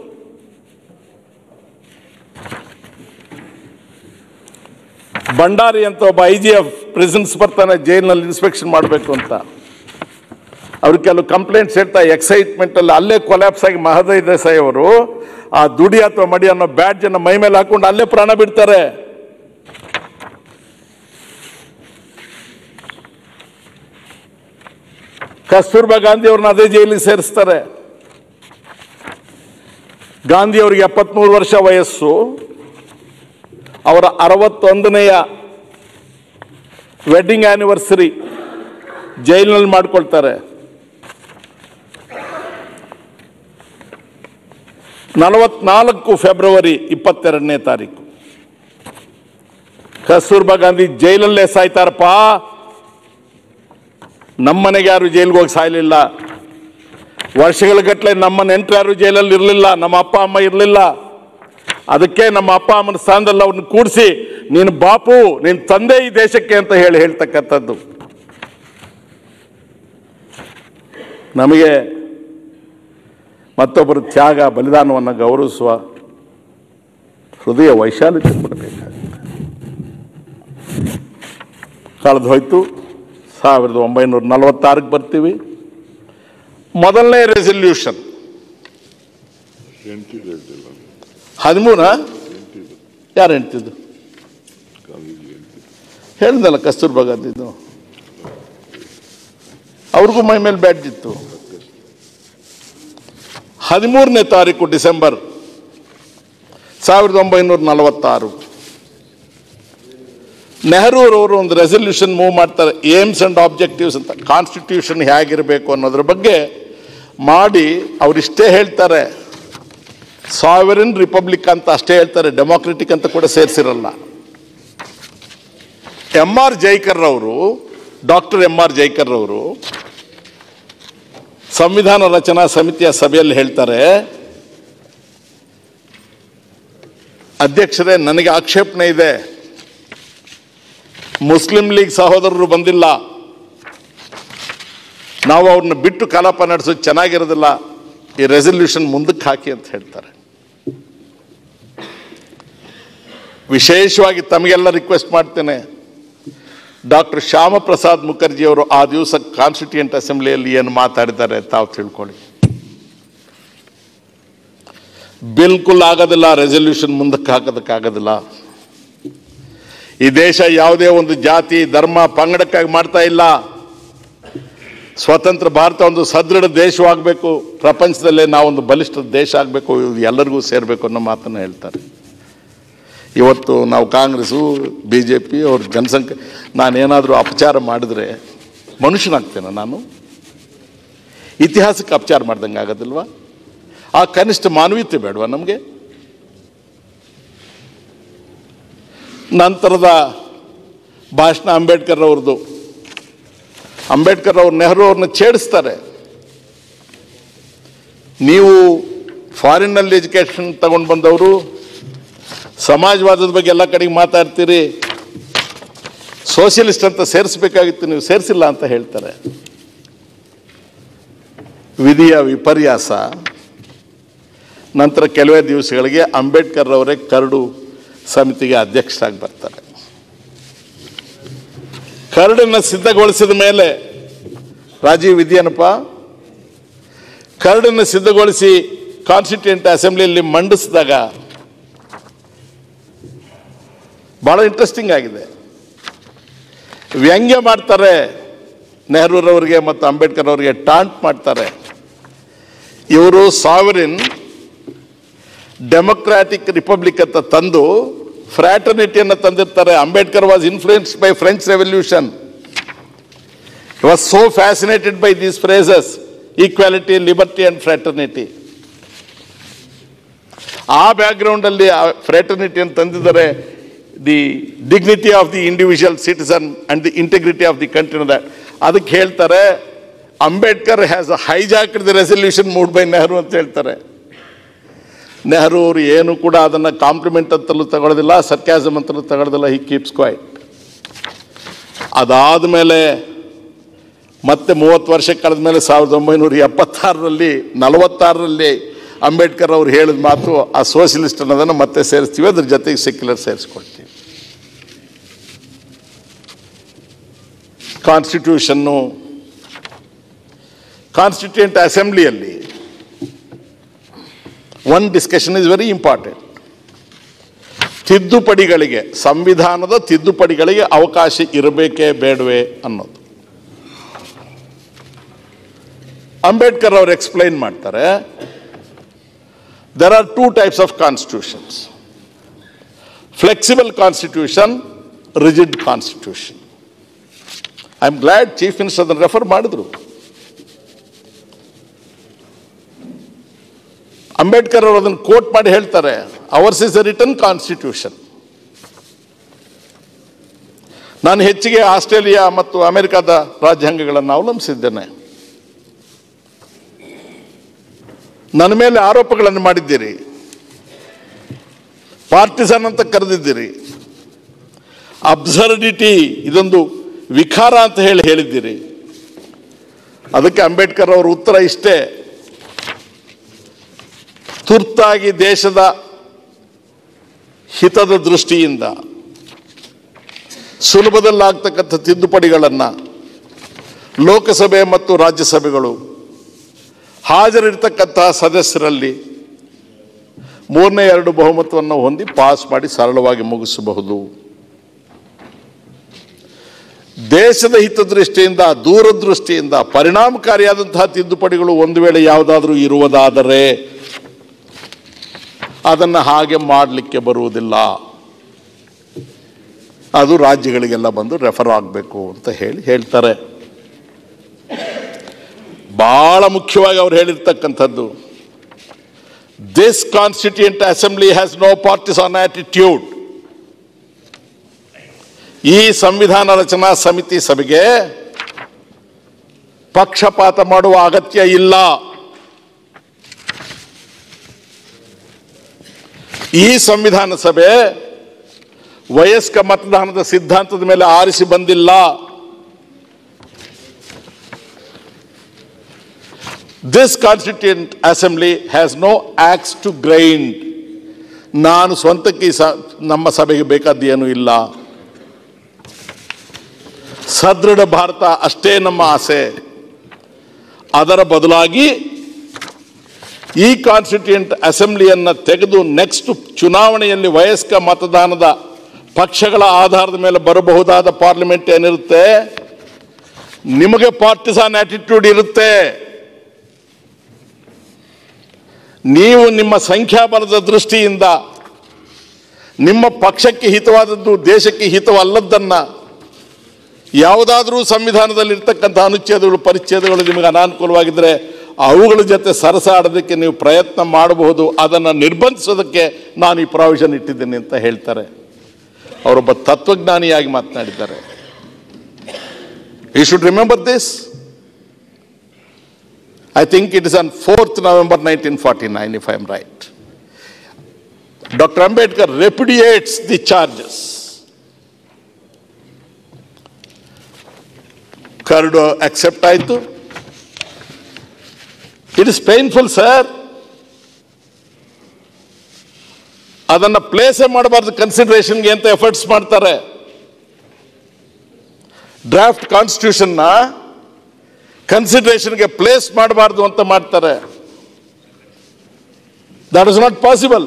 Bhandari ಅಂತ ಒಬ್ಬ ಐ ಜಿ ಎಫ್ ಪ್ರೆಸೆನ್ಸ್ ಬರ್ತಾನೆ ಜೈಲಿನಲ್ಲಿ ಇನ್ಸ್ಪೆಕ್ಷನ್ ಮಾಡಬೇಕು ಅಂತ ಅವ್ರು ಕೆಲವು ಕಂಪ್ಲೇಂಟ್ಸ್ ಹೇಳ್ತಾ ಎಕ್ಸೈಟ್ಮೆಂಟ್ ಅಲ್ಲಿ ಅಲ್ಲೇ ಕೊಲ್ಯಾಪ್ಸ್ ಆಗಿ ಮಹದಯ್ ದೇಸಾಯಿ ಅವರು ಆ ದುಡಿ ಅಥವಾ ಮಡಿ ಅನ್ನೋ ಬ್ಯಾಡ್ಜ್ ಅನ್ನ ಮೈ ಮೇಲೆ ಹಾಕೊಂಡು ಅಲ್ಲೇ ಪ್ರಾಣ ಬಿಡ್ತಾರೆ ಕಸ್ತೂರ್ಬಾ ಗಾಂಧಿ ಅವ್ರನ್ನ ಅದೇ ಜೈಲಿಗೆ ಸೇರಿಸ್ತಾರೆ ಗಾಂಧಿ ಅವರಿಗೆ ಎಪ್ಪತ್ಮೂರು ವರ್ಷ ವಯಸ್ಸು ಅವರ ಅರವತ್ತೊಂದನೆಯ ವೆಡ್ಡಿಂಗ್ ಆನಿವರ್ಸರಿ ಜೈಲಿನಲ್ಲಿ ಮಾಡ್ಕೊಳ್ತಾರೆ ನಲವತ್ನಾಲ್ಕು ಫೆಬ್ರವರಿ ಇಪ್ಪತ್ತೆರಡನೇ ತಾರೀಕು ಕಸ್ತೂರ್ಬಾ ಗಾಂಧಿ ಜೈಲಲ್ಲೇ ಸಾಯ್ತಾರಪ್ಪ ನಮ್ಮನೆಗೆ ಯಾರು ಜೈಲಿಗೆ ಹೋಗಿ ಸಾಯಲಿಲ್ಲ ವರ್ಷಗಳ ಗಟ್ಟಲೆ ನಮ್ಮ ನೆಂಟರು ಯಾರು ಜೈಲಲ್ಲಿ ಇರಲಿಲ್ಲ ನಮ್ಮ ಅಪ್ಪ ಅಮ್ಮ ಇರಲಿಲ್ಲ ಅದಕ್ಕೆ ನಮ್ಮ ಅಪ್ಪ ಅಮ್ಮನ ಸ್ಥಾನದಲ್ಲಿ ಅವ್ರನ್ನ ಕೂಡಿಸಿ ನೀನು ಬಾಪು ನಿನ್ನ ತಂದೆ ಈ ದೇಶಕ್ಕೆ ಅಂತ ಹೇಳಿ ಹೇಳ್ತಕ್ಕಂಥದ್ದು ನಮಗೆ ಮತ್ತೊಬ್ಬರ ತ್ಯಾಗ ಬಲಿದಾನವನ್ನು ಗೌರವಿಸುವ ಹೃದಯ ವೈಶಾಲ್ಯತೆ ಕೊಡಬೇಕಾಗುತ್ತೆ ಕಳೆದು ಹೋಯ್ತು ಸಾವಿರದ ಒಂಬೈನೂರ ನಲವತ್ತಾರಕ್ಕೆ ಬರ್ತೀವಿ ಮೊದಲನೇ ರೆಸಲ್ಯೂಷನ್ ಎಂಟಿದು ಹೇಳ್ತಿಲ್ಲ ಹದಿಮೂರ ಎಂಟಿದು ಯಾರು ಹೇಳ್ತಿದ್ದು ಗಾಂಧೀಜಿ ಎಂಟಿದು ಹೇಳ್ದಲ್ಲ ಕಸ್ತೂರ್ಬಾ ಗಾಂಧಿದು ಅವ್ರಿಗೂ ಮೈ ಮೇಲೆ ಬ್ಯಾಡ್ಜ್ ಇತ್ತು ಹದಿಮೂರನೇ ತಾರೀಕು ಡಿಸೆಂಬರ್ ಸಾವಿರದ ಒಂಬೈನೂರ ನಲವತ್ತಾರು ನೆಹರೂರವರು ಒಂದು ರೆಸಲ್ಯೂಷನ್ ಮೂವ್ ಮಾಡ್ತಾರೆ ಏಮ್ಸ್ ಅಂಡ್ ಆಬ್ಜೆಕ್ಟಿವ್ಸ್ ಅಂತ ಕಾನ್ಸ್ಟಿಟ್ಯೂಷನ್ ಹೇಗಿರಬೇಕು ಅನ್ನೋದ್ರ ಬಗ್ಗೆ ಮಾಡಿ ಅವರಿಷ್ಟೇ ಹೇಳ್ತಾರೆ ಸಾವರಿನ್ ರಿಪಬ್ಲಿಕ್ ಅಂತ ಅಷ್ಟೇ ಹೇಳ್ತಾರೆ ಡೆಮಾಕ್ರೆಟಿಕ್ ಅಂತ ಕೂಡ ಸೇರಿಸಿರಲ್ಲ ಎಂ ಆರ್ ಜೈಕರ್ ಅವರು ಡಾಕ್ಟರ್ ಎಂ ಆರ್ ಜೈಕರ್ ಅವರು ಸಂವಿಧಾನ ರಚನಾ ಸಮಿತಿಯ ಸಭೆಯಲ್ಲಿ ಹೇಳ್ತಾರೆ ಅಧ್ಯಕ್ಷರೇ ನನಗೆ ಆಕ್ಷೇಪಣೆ ಇದೆ ಮುಸ್ಲಿಂ ಲೀಗ್ ಸಹೋದರರು ಬಂದಿಲ್ಲ ನಾವು ಅವ್ರನ್ನ ಬಿಟ್ಟು ಕಲಾಪ ನಡೆಸೋದು ಚೆನ್ನಾಗಿರೋದಿಲ್ಲ ಈ ರೆಸಲ್ಯೂಷನ್ ಮುಂದಕ್ಕೆ ಹಾಕಿ ಅಂತ ಹೇಳ್ತಾರೆ ವಿಶೇಷವಾಗಿ ತಮಗೆಲ್ಲ ರಿಕ್ವೆಸ್ಟ್ ಮಾಡ್ತೇನೆ ಡಾಕ್ಟರ್ ಶ್ಯಾಮಪ್ರಸಾದ್ ಮುಖರ್ಜಿ ಅವರು ಆ ದಿವಸ ಕಾನ್ಸ್ಟಿಟ್ಯೂಂಟ್ ಅಸೆಂಬ್ಲಿಯಲ್ಲಿ ಏನು ಮಾತಾಡಿದ್ದಾರೆ ತಾವು ತಿಳ್ಕೊಳ್ಳಿ ಬಿಲ್ಕುಲ್ ಆಗೋದಿಲ್ಲ ರೆಸಲ್ಯೂಷನ್ ಮುಂದಕ್ಕೆ ಹಾಕೋದಕ್ಕಾಗೋದಿಲ್ಲ ಈ ದೇಶ ಯಾವುದೇ ಒಂದು ಜಾತಿ ಧರ್ಮ ಪಂಗಡಕ್ಕಾಗಿ ಮಾಡ್ತಾ ಇಲ್ಲ ಸ್ವತಂತ್ರ ಭಾರತ ಒಂದು ಸದೃಢ ದೇಶವಾಗಬೇಕು ಪ್ರಪಂಚದಲ್ಲೇ ನಾವೊಂದು ಬಲಿಷ್ಠ ದೇಶ ಆಗಬೇಕು ಇದು ಎಲ್ಲರಿಗೂ ಸೇರಬೇಕು ಅನ್ನೋ ಮಾತನ್ನು ಹೇಳ್ತಾರೆ ಇವತ್ತು ನಾವು ಕಾಂಗ್ರೆಸ್ಸು ಬಿ ಜೆ ಪಿ ಅವ್ರ ಜನಸಂಖ್ಯೆ ನಾನೇನಾದರೂ ಅಪಚಾರ ಮಾಡಿದ್ರೆ ಮನುಷ್ಯನಾಗ್ತೇನೆ ನಾನು ಇತಿಹಾಸಕ್ಕೆ ಅಪಚಾರ ಮಾಡ್ದಂಗೆ ಆಗೋದಿಲ್ವಾ ಆ ಕನಿಷ್ಠ ಮಾನವೀಯತೆ ಬೇಡವಾ ನಮಗೆ ನಂತರದ ಭಾಷಣ ಅಂಬೇಡ್ಕರ್ ಅವ್ರದ್ದು ಅಂಬೇಡ್ಕರ್ ಅವ್ರು ನೆಹರು ಅವ್ರನ್ನ ಛೇಡಿಸ್ತಾರೆ ನೀವು ಫಾರಿನ್ನಲ್ಲಿ ಎಜುಕೇಷನ್ ತಗೊಂಡು ಬಂದವರು ಸಮಾಜವಾದದ ಬಗ್ಗೆ ಎಲ್ಲ ಕಡೆಗೆ ಮಾತಾಡ್ತೀರಿ ಸೋಷಿಯಲಿಸ್ಟ್ ಅಂತ ಸೇರಿಸ್ಬೇಕಾಗಿತ್ತು ನೀವು ಸೇರಿಸಿಲ್ಲ ಅಂತ ಹೇಳ್ತಾರೆ ವಿಧಿಯ ವಿಪರ್ಯಾಸ ನಂತರ ಕೆಲವೇ ದಿವಸಗಳಿಗೆ ಅಂಬೇಡ್ಕರ್ ಅವರೇ ಕರಡು ಸಮಿತಿಗೆ ಅಧ್ಯಕ್ಷರಾಗಿ ಬರ್ತಾರೆ ಕರಡನ್ನು ಸಿದ್ಧಗೊಳಿಸಿದ ಮೇಲೆ ರಾಜೀವ್ ವಿಧಿಯೇನಪ್ಪ ಕರಡನ್ನು ಸಿದ್ಧಗೊಳಿಸಿ ಕಾನ್ಸ್ಟಿಟ್ಯೂಂಟ್ ಅಸೆಂಬ್ಲಿಯಲ್ಲಿ ಮಂಡಿಸಿದಾಗ ಬಹಳ ಇಂಟ್ರೆಸ್ಟಿಂಗ್ ಆಗಿದೆ ವ್ಯಂಗ್ಯ ಮಾಡ್ತಾರೆ ನೆಹರೂರವರಿಗೆ ಮತ್ತು ಅಂಬೇಡ್ಕರ್ ಅವರಿಗೆ ಟಾಂಟ್ ಮಾಡ್ತಾರೆ ಇವರು ಸಾವರಿನ್ ಡೆಮೊಕ್ರಾಟಿಕ್ ರಿಪಬ್ಲಿಕ್ ಅಂತ ತಂದು ಫ್ರಾಟರ್ನಿಟಿಯನ್ನು ತಂದಿರ್ತಾರೆ Ambedkar was influenced by French revolution was so fascinated by these phrases equality liberty and fraternity ಆ ಬ್ಯಾಕ್ಗ್ರೌಂಡಲ್ಲಿ ಫ್ರಾಟರ್ನಿಟಿಯನ್ನು ತಂದಿದ್ದಾರೆ the dignity of the individual citizen and the integrity of the country that ಅದಕ್ಕೆ ಹೇಳ್ತಾರೆ Ambedkar has hijacked the resolution moved by Nehru ಅಂತ ಹೇಳ್ತಾರೆ ನೆಹರು ಅವರು ಏನು ಕೂಡ ಅದನ್ನು ಕಾಂಪ್ಲಿಮೆಂಟ್ ಅಂತಲೂ ತಗೊಳ್ಳೋದಿಲ್ಲ ಸರ್ಕ್ಯಾಸಮ್ ಅಂತಲೂ ತಗೊಳ್ಳೋದಿಲ್ಲ ಹಿ ಕೀಪ್ಸ್ ಕ್ವೈಟ್ ಅದಾದ ಮೇಲೆ ಮತ್ತೆ ಮೂವತ್ತು ವರ್ಷ ಕಳೆದ ಮೇಲೆ ಸಾವಿರದ ಒಂಬೈನೂರ ಎಪ್ಪತ್ತಾರರಲ್ಲಿ ನಲವತ್ತಾರರಲ್ಲಿ ಅಂಬೇಡ್ಕರ್ ಅವ್ರು ಹೇಳಿದ ಮಾತು ಆ ಸೋಷಿಯಲಿಸ್ಟ್ ಅನ್ನೋದನ್ನು ಮತ್ತೆ ಸೇರಿಸ್ತೀವಿ ಅದ್ರ ಜೊತೆಗೆ ಸೆಕ್ಯುಲರ್ ಸೇರಿಸ್ಕೊಳ್ತೀವಿ ಕಾನ್ಸ್ಟಿಟ್ಯೂಷನ್ನು ಕಾನ್ಸ್ಟಿಟ್ಯೂಂಟ್ ಅಸೆಂಬ್ಲಿಯಲ್ಲಿ one discussion is very important ತಿದ್ದುಪಡಿಗಳಿಗೆ ಸಂವಿಧಾನದ ತಿದ್ದುಪಡಿಗಳಿಗೆ ಅವಕಾಶ ಇರಬೇಕೇ ಬೇಡವೇ ಅನ್ನೋದು ಅಂಬೇಡ್ಕರ್ ಅವರು ಎಕ್ಸ್ಪ್ಲೈನ್ ಮಾಡ್ತಾರೆ there are two types of constitutions flexible constitution rigid constitution I am glad chief minister ಅದನ್ನು ರೆಫರ್ ಮಾಡಿದ್ರು ಅಂಬೇಡ್ಕರ್ ಅವರು ಅದನ್ನು ಕೋಟ್ ಮಾಡಿ ಹೇಳ್ತಾರೆ ours is a written constitution ನಾನು ಹೆಚ್ಚಿಗೆ ಆಸ್ಟ್ರೇಲಿಯಾ ಮತ್ತು ಅಮೆರಿಕದ ರಾಜ್ಯಾಂಗಗಳನ್ನು ಅವಲಂಬಿಸಿದ್ದೇನೆ ನನ್ನ ಮೇಲೆ ಆರೋಪಗಳನ್ನು ಮಾಡಿದ್ದೀರಿ ಪಾರ್ಟಿಸನ್ ಅಂತ ಕರೆದಿದ್ದೀರಿ ಅಬ್ಸರ್ಡಿಟಿ ಇದೊಂದು ವಿಕಾರ ಅಂತ ಹೇಳಿ ಹೇಳಿದ್ದೀರಿ ಅದಕ್ಕೆ ಅಂಬೇಡ್ಕರ್ ಅವರ ಉತ್ತರ ಇಷ್ಟೇ ತುರ್ತಾಗಿ ದೇಶದ ಹಿತದ ದೃಷ್ಟಿಯಿಂದ ಸುಲಭದಲ್ಲಾಗ್ತಕ್ಕಂಥ ತಿದ್ದುಪಡಿಗಳನ್ನು ಲೋಕಸಭೆ ಮತ್ತು ರಾಜ್ಯಸಭೆಗಳು ಹಾಜರಿರ್ತಕ್ಕಂತಹ ಸದಸ್ಯರಲ್ಲಿ ಮೂರನೇ ಎರಡು ಬಹುಮತವನ್ನು ಹೊಂದಿ ಪಾಸ್ ಮಾಡಿ ಸರಳವಾಗಿ ಮುಗಿಸಬಹುದು ದೇಶದ ಹಿತದೃಷ್ಟಿಯಿಂದ ದೂರದೃಷ್ಟಿಯಿಂದ ಪರಿಣಾಮಕಾರಿಯಾದಂತಹ ತಿದ್ದುಪಡಿಗಳು ಒಂದು ವೇಳೆ ಯಾವುದಾದ್ರೂ ಇರುವುದಾದರೆ ಅದನ್ನು ಹಾಗೆ ಮಾಡಲಿಕ್ಕೆ ಬರುವುದಿಲ್ಲ ಅದು ರಾಜ್ಯಗಳಿಗೆಲ್ಲ ಬಂದು ರೆಫರ್ ಆಗಬೇಕು ಅಂತ ಹೇಳಿ ಹೇಳ್ತಾರೆ ಬಹಳ ಮುಖ್ಯವಾಗಿ ಅವ್ರು ಹೇಳಿರ್ತಕ್ಕಂಥದ್ದು this constituent assembly has no partisan attitude ಈ ಸಂವಿಧಾನ ರಚನಾ ಸಮಿತಿ ಸಭೆಗೆ ಪಕ್ಷಪಾತ ಮಾಡುವ ಅಗತ್ಯ ಇಲ್ಲ ಈ ಸಂವಿಧಾನ ಸಭೆ ವಯಸ್ಕ ಮತದಾನದ ಸಿದ್ಧಾಂತದ ಮೇಲೆ ಆರಿಸಿ ಬಂದಿಲ್ಲ this constituent assembly has no axe to grind ನಾನು ಸ್ವಂತಕ್ಕೆ ಈ ಸ- ನಮ್ಮ ಸಭೆಗೆ ಬೇಕಾದ್ದೇನೂ ಇಲ್ಲ ಸದೃಢ ಭಾರತ ಅಷ್ಟೇ ನಮ್ಮ ಆಸೆ ಅದರ ಬದಲಾಗಿ ಈ ಕಾನ್ಸ್ಟಿಟ್ಯೂಂಟ್ ಅಸೆಂಬ್ಲಿಯನ್ನು ತೆಗೆದು ನೆಕ್ಸ್ಟ್ ಚುನಾವಣೆಯಲ್ಲಿ ವಯಸ್ಕ ಮತದಾನದ ಪಕ್ಷಗಳ ಆಧಾರದ ಮೇಲೆ ಬರಬಹುದಾದ ಪಾರ್ಲಿಮೆಂಟ್ ಏನಿರುತ್ತೆ ನಿಮಗೆ ಪಾರ್ಟಿಸಾನ್ ಆಟಿಟ್ಯೂಡ್ ಇರುತ್ತೆ ನೀವು ನಿಮ್ಮ ಸಂಖ್ಯಾಬಲದ ದೃಷ್ಟಿಯಿಂದ ನಿಮ್ಮ ಪಕ್ಷಕ್ಕೆ ಹಿತವಾದದ್ದು ದೇಶಕ್ಕೆ ಹಿತವಲ್ಲದ್ದನ್ನ ಯಾವುದಾದ್ರೂ ಸಂವಿಧಾನದಲ್ಲಿ ಇರ್ತಕ್ಕಂಥ ಅನುಚ್ಛೇದಗಳು ಪರಿಚ್ಛೇದಗಳು ನಿಮಗೆ ಅನಾನುಕೂಲವಾಗಿದ್ದರೆ ಅವುಗಳ ಜೊತೆ ಸರಸಾಡೋದಕ್ಕೆ ನೀವು ಪ್ರಯತ್ನ ಮಾಡಬಹುದು ಅದನ್ನು ನಿರ್ಬಂಧಿಸೋದಕ್ಕೆ ನಾನು ಈ ಪ್ರಾವಿಷನ್ ಇಟ್ಟಿದ್ದೀನಿ ಅಂತ ಹೇಳ್ತಾರೆ ಅವರೊಬ್ಬ ತತ್ವಜ್ಞಾನಿಯಾಗಿ ಮಾತನಾಡಿದ್ದಾರೆ you should remember this I think it is on 4th November 1949, if I am right. Dr. Ambedkar repudiates the charges. ಕರಡು ಅಕ್ಸೆಪ್ಟ್ ಆಯಿತು ಇಟ್ ಇಸ್ ಪೇನ್ಫುಲ್ ಸರ್ ಅದನ್ನ ಪ್ಲೇಸೇ ಮಾಡಬಾರ್ದು ಕನ್ಸಿಡರೇಷನ್ಗೆ ಅಂತ ಎಫರ್ಟ್ಸ್ ಮಾಡ್ತಾರೆ ಡ್ರಾಫ್ಟ್ ಕಾನ್ಸ್ಟಿಟ್ಯೂಷನ್ನ ಕನ್ಸಿಡರೇಷನ್ಗೆ ಪ್ಲೇಸ್ ಮಾಡಬಾರ್ದು ಅಂತ ಮಾಡ್ತಾರೆ ದಟ್ ಇಸ್ ನಾಟ್ ಪಾಸಿಬಲ್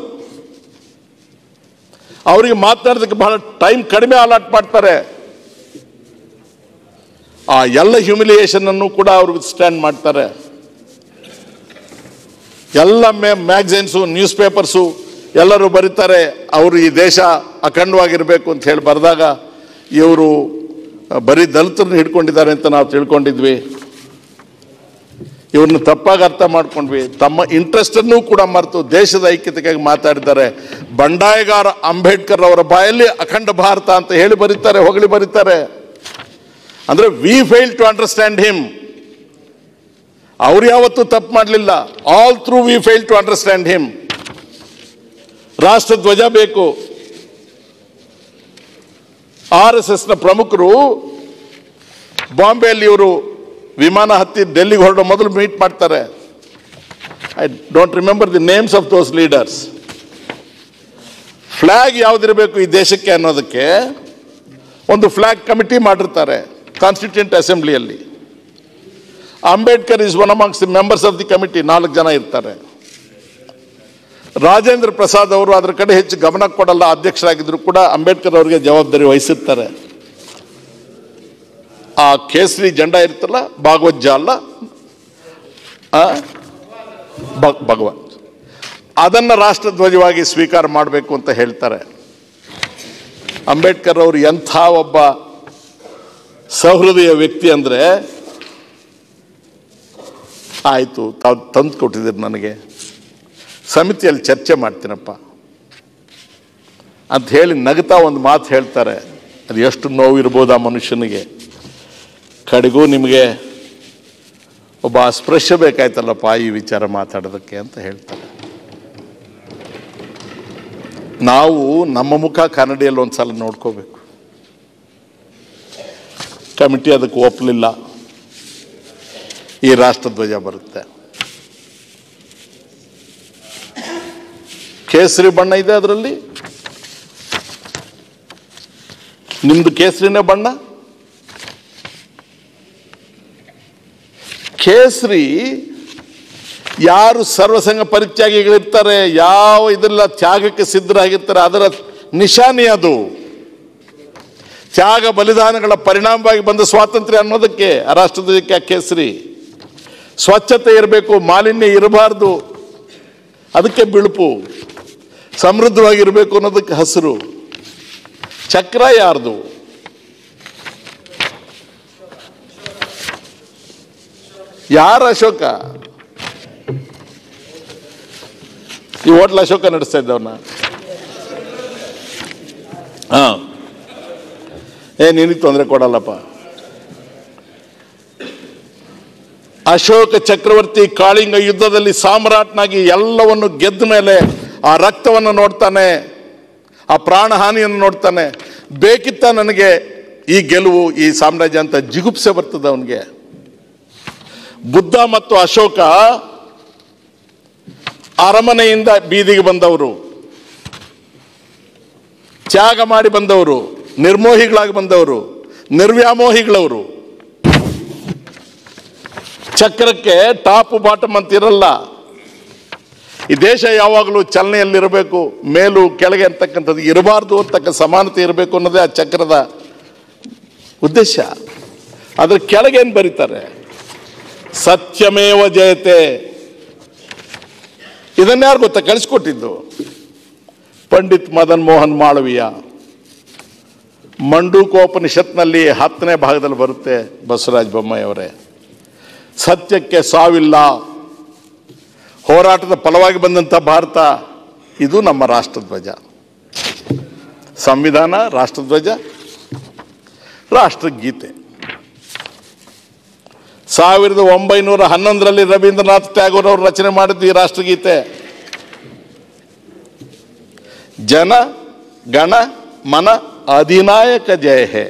ಅವರಿಗೆ ಮಾತನಾಡೋದಕ್ಕೆ ಬಹಳ ಟೈಮ್ ಕಡಿಮೆ ಅಲಾಟ್ ಮಾಡ್ತಾರೆ ಆ ಎಲ್ಲ ಹ್ಯೂಮಿಲಿಯೇಷನ್ ಅನ್ನು ಕೂಡ ಅವರು ಸ್ಟ್ಯಾಂಡ್ ಮಾಡ್ತಾರೆ ಎಲ್ಲ ಮ್ಯಾಗಝೈನ್ಸು ನ್ಯೂಸ್ ಪೇಪರ್ಸು ಎಲ್ಲರೂ ಬರೀತಾರೆ ಅವರು ಈ ದೇಶ ಅಖಂಡವಾಗಿರಬೇಕು ಅಂತ ಹೇಳಿ ಬರೆದಾಗ ಇವರು ಬರೀ ದಲಿತರನ್ನ ಹಿಡ್ಕೊಂಡಿದ್ದಾರೆ ಅಂತ ನಾವು ತಿಳ್ಕೊಂಡಿದ್ವಿ ಇವ್ರನ್ನ ತಪ್ಪಾಗಿ ಅರ್ಥ ಮಾಡ್ಕೊಂಡ್ವಿ ತಮ್ಮ ಇಂಟ್ರೆಸ್ಟ್ ಅನ್ನು ಕೂಡ ಮರೆತು ದೇಶದ ಐಕ್ಯತೆಗಾಗಿ ಮಾತಾಡಿದ್ದಾರೆ ಬಂಡಾಯಗಾರ ಅಂಬೇಡ್ಕರ್ ಅವರ ಬಾಯಲ್ಲಿ ಅಖಂಡ ಭಾರತ ಅಂತ ಹೇಳಿ ಬರೀತಾರೆ ಹೊಗಳಿ ಬರೀತಾರೆ ಅಂದ್ರೆ we fail to understand him ಅವ್ರು ಯಾವತ್ತೂ ತಪ್ಪು ಮಾಡಲಿಲ್ಲ all through we fail to understand him ರಾಷ್ಟ್ರ ಧ್ವಜ ಬೇಕು ಆರ್ ಎಸ್ ಎಸ್ನ ಪ್ರಮುಖರು ಬಾಂಬೆಯಲ್ಲಿ ಇವರು ವಿಮಾನ ಹತ್ತಿ ಡೆಲ್ಲಿಗೆ ಹೊರಡೋ ಮೊದಲು ಮೀಟ್ ಮಾಡ್ತಾರೆ I don't remember the names of those leaders flag ಯಾವ್ದಿರಬೇಕು ಈ ದೇಶಕ್ಕೆ ಅನ್ನೋದಕ್ಕೆ ಒಂದು ಫ್ಲಾಗ್ ಕಮಿಟಿ ಮಾಡಿರ್ತಾರೆ ಕಾನ್ಸ್ಟಿಟ್ಯೂಂಟ್ ಅಸೆಂಬ್ಲಿಯಲ್ಲಿ Ambedkar is one amongst the members of the committee ನಾಲ್ಕು ಜನ ಇರ್ತಾರೆ ರಾಜೇಂದ್ರ ಪ್ರಸಾದ್ ಅವರು ಅದರ ಕಡೆ ಹೆಚ್ಚು ಗಮನ ಕೊಡಲ್ಲ ಅಧ್ಯಕ್ಷರಾಗಿದ್ರು ಕೂಡ ಅಂಬೇಡ್ಕರ್ ಅವರಿಗೆ ಜವಾಬ್ದಾರಿ ವಹಿಸಿರ್ತಾರೆ ಆ ಕೇಸರಿ ಜೆಂಡ ಇರ್ತಲ್ಲ ಭಾಗವತ್ ಅಲ್ಲ ಆ? ಭಗ್- ಭಗವಂತ್ ಅದನ್ನ ರಾಷ್ಟ್ರಧ್ವಜವಾಗಿ ಸ್ವೀಕಾರ ಮಾಡಬೇಕು ಅಂತ ಹೇಳ್ತಾರೆ ಅಂಬೇಡ್ಕರ್ ಅವರು ಎಂಥ ಒಬ್ಬ ಸಹೃದಯ ವ್ಯಕ್ತಿ ಅಂದ್ರೆ ಆಯಿತು ತಾವು ತಂದು ಕೊಟ್ಟಿದ್ದೀರಿ ನನಗೆ ಸಮಿತಿಯಲ್ಲಿ ಚರ್ಚೆ ಮಾಡ್ತೀನಪ್ಪ ಅಂತ ಹೇಳಿ ನಗ್ತಾ ಒಂದು ಮಾತು ಹೇಳ್ತಾರೆ ಅದು ಎಷ್ಟು ನೋವು ಇರ್ಬೋದು ಆ ಮನುಷ್ಯನಿಗೆ ಕಡೆಗೂ ನಿಮಗೆ ಒಬ್ಬ ಅಸ್ಪೃಶ್ಯ ಬೇಕಾಯ್ತಲ್ಲಪ್ಪ ಈ ವಿಚಾರ ಮಾತಾಡೋದಕ್ಕೆ ಅಂತ ಹೇಳ್ತಾರೆ ನಾವು ನಮ್ಮ ಮುಖ ಕನ್ನಡಿಯಲ್ಲಿ ಒಂದ್ಸಲ ನೋಡ್ಕೋಬೇಕು ಕಮಿಟಿ ಅದಕ್ಕೆ ಒಪ್ಪಲಿಲ್ಲ ಈ ರಾಷ್ಟ್ರಧ್ವಜ ಬರುತ್ತೆ ಕೇಸರಿ ಬಣ್ಣ ಇದೆ ಅದರಲ್ಲಿ ನಿಮ್ದು ಕೇಸರಿನೇ ಬಣ್ಣ ಕೇಸರಿ ಯಾರು ಸರ್ವಸಂಗ ಪರಿತ್ಯಾಗಿಗಳಿರ್ತಾರೆ ಯಾವ ಇದೆಲ್ಲ ತ್ಯಾಗಕ್ಕೆ ಸಿದ್ಧರಾಗಿರ್ತಾರೆ ಅದರ ನಿಶಾನಿ ಅದು ತ್ಯಾಗ ಬಲಿದಾನಗಳ ಪರಿಣಾಮವಾಗಿ ಬಂದ ಸ್ವಾತಂತ್ರ್ಯ ಅನ್ನೋದಕ್ಕೆ ಆ ರಾಷ್ಟ್ರಧ್ವಜಕ್ಕೆ ಆ ಕೇಸರಿ ಸ್ವಚ್ಛತೆ ಇರಬೇಕು ಮಾಲಿನ್ಯ ಇರಬಾರ್ದು ಅದಕ್ಕೆ ಬಿಳುಪು ಸಮೃದ್ಧವಾಗಿರಬೇಕು ಅನ್ನೋದಕ್ಕೆ ಹಸಿರು ಚಕ್ರ ಯಾರ್ದು ಯಾರ ಅಶೋಕ ಈ ಹೋಟ್ಲ್ ಅಶೋಕ ನಡೆಸ್ತಾ ಇದ್ದವನ್ನ ಹಾ ಏ ನಿನಗೆ ತೊಂದರೆ ಕೊಡಲ್ಲಪ್ಪ ಅಶೋಕ ಚಕ್ರವರ್ತಿ ಕಾಳಿಂಗ ಯುದ್ಧದಲ್ಲಿ ಸಾಮ್ರಾಟ್ನಾಗಿ ಎಲ್ಲವನ್ನು ಗೆದ್ದ ಮೇಲೆ ಆ ರಕ್ತವನ್ನು ನೋಡ್ತಾನೆ ಆ ಪ್ರಾಣಹಾನಿಯನ್ನು ನೋಡ್ತಾನೆ ಬೇಕಿತ್ತ ನನಗೆ ಈ ಗೆಲುವು ಈ ಸಾಮ್ರಾಜ್ಯ ಅಂತ ಜಿಗುಪ್ಸೆ ಬರ್ತದೆ ಅವನಿಗೆ ಬುದ್ಧ ಮತ್ತು ಅಶೋಕ ಅರಮನೆಯಿಂದ ಬೀದಿಗೆ ಬಂದವರು ತ್ಯಾಗ ಮಾಡಿ ಬಂದವರು ನಿರ್ಮೋಹಿಗಳಾಗಿ ಬಂದವರು ನಿರ್ವ್ಯಾಮೋಹಿಗಳವರು ಚಕ್ರಕ್ಕೆ ಟಾಪ್ ಬಾಟಮ್ ಅಂತ ಇರಲ್ಲ ಈ ದೇಶ ಯಾವಾಗಲೂ ಚಲನೆಯಲ್ಲಿರಬೇಕು ಮೇಲು ಕೆಳಗೆ ಅಂತಕ್ಕಂಥದ್ದು ಇರಬಾರ್ದು ಅಂತಕ್ಕ ಸಮಾನತೆ ಇರಬೇಕು ಅನ್ನೋದೇ ಆ ಚಕ್ರದ ಉದ್ದೇಶ ಅದ್ರ ಕೆಳಗೆ ಏನು ಬರೀತಾರೆ ಸತ್ಯಮೇವ ಜಯತೆ ಇದನ್ಯಾರು ಗೊತ್ತಾ ಕಳಿಸ್ಕೊಟ್ಟಿದ್ದು ಪಂಡಿತ್ ಮದನ್ ಮೋಹನ್ ಮಾಳವೀಯ ಮಂಡೂಕೋಪನಿಷತ್ನಲ್ಲಿ ಹತ್ತನೇ ಭಾಗದಲ್ಲಿ ಬರುತ್ತೆ ಬಸವರಾಜ ಬೊಮ್ಮಾಯಿ ಅವರೇ ಸತ್ಯಕ್ಕೆ ಸಾವಿಲ್ಲ ಹೋರಾಟದ ಫಲವಾಗಿ ಬಂದಂಥ ಭಾರತ ಇದು ನಮ್ಮ ರಾಷ್ಟ್ರಧ್ವಜ ಸಂವಿಧಾನ ರಾಷ್ಟ್ರಧ್ವಜ ರಾಷ್ಟ್ರಗೀತೆ ಸಾವಿರದ ಒಂಬೈನೂರ ಹನ್ನೊಂದರಲ್ಲಿ ರವೀಂದ್ರನಾಥ್ ಟ್ಯಾಗೋರ್ ಅವರು ರಚನೆ ಮಾಡಿದ್ದು ಈ ರಾಷ್ಟ್ರಗೀತೆ ಜನ ಗಣ ಮನ ಅಧಿನಾಯಕ ಜಯ ಹೇ